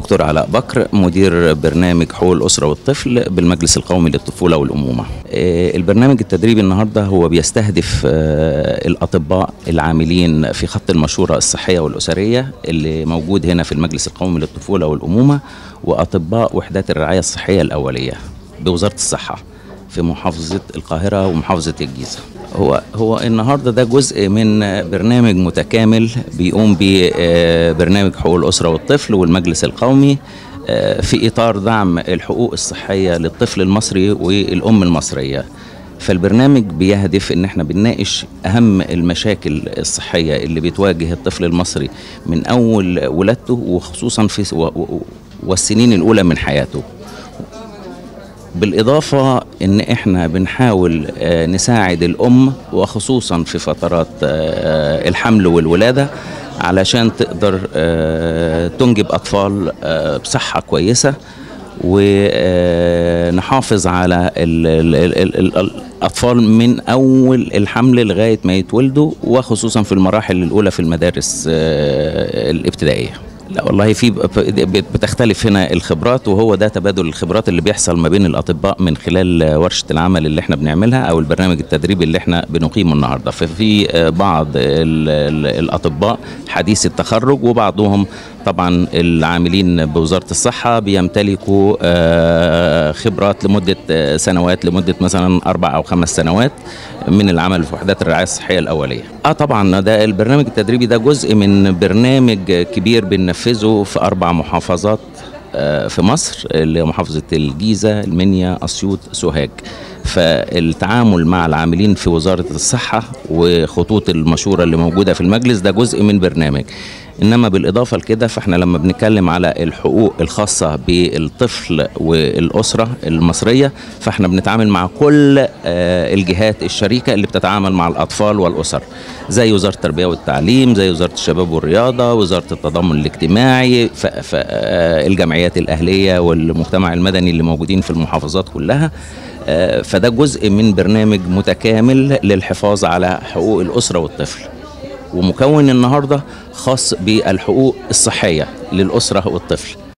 دكتور علاء بكر مدير برنامج حقوق الأسرة والطفل بالمجلس القومي للطفولة والأمومة آه، البرنامج التدريبي النهاردة هو بيستهدف آه، الأطباء العاملين في خط المشورة الصحية والأسرية اللي موجود هنا في المجلس القومي للطفولة والأمومة وأطباء وحدات الرعاية الصحية الأولية بوزارة الصحة في محافظة القاهرة ومحافظة الجيزة هو هو النهارده ده جزء من برنامج متكامل بيقوم به آه، برنامج حقوق الأسرة والطفل والمجلس القومي آه، في إطار دعم الحقوق الصحية للطفل المصري والأم المصرية فالبرنامج بيهدف ان احنا بنناقش اهم المشاكل الصحيه اللي بتواجه الطفل المصري من اول ولادته وخصوصا في و- و- والسنين الاولى من حياته بالإضافة إن إحنا بنحاول آه، نساعد الأم وخصوصا في فترات آه، الحمل والولادة علشان تقدر آه، تنجب أطفال آه، بصحة كويسة ونحافظ على ال ال ال ال الأطفال من أول الحمل لغاية ما يتولدوا وخصوصا في المراحل الأولى في المدارس آه، الابتدائية لا والله في بتختلف هنا الخبرات وهو ده تبادل الخبرات اللي بيحصل ما بين الاطباء من خلال ورشه العمل اللي احنا بنعملها او البرنامج التدريبي اللي احنا بنقيمه النهارده ففي بعض ال- ال- الاطباء حديث التخرج وبعضهم طبعا العاملين بوزاره الصحه بيمتلكوا آه، خبرات لمده آه، سنوات لمده مثلا اربع او خمس سنوات من العمل في وحدات الرعايه الصحيه الاوليه. اه طبعا ده البرنامج التدريبي ده جزء من برنامج كبير بننفذه في اربع محافظات آه، في مصر اللي هي محافظه الجيزه، المنيا، اسيوط، سوهاج. فالتعامل مع العاملين في وزاره الصحه وخطوط المشوره اللي موجوده في المجلس ده جزء من برنامج. انما بالاضافه لكده فاحنا لما بنتكلم على الحقوق الخاصه بالطفل والاسره المصريه فاحنا بنتعامل مع كل آه، الجهات الشريكه اللي بتتعامل مع الاطفال والاسر زي وزاره التربيه والتعليم زي وزاره الشباب والرياضه وزاره التضامن الاجتماعي فالجمعيات الاهليه والمجتمع المدني اللي موجودين في المحافظات كلها آه، فده جزء من برنامج متكامل للحفاظ على حقوق الاسره والطفل ومكون النهارده خاص بالحقوق الصحيه للاسره والطفل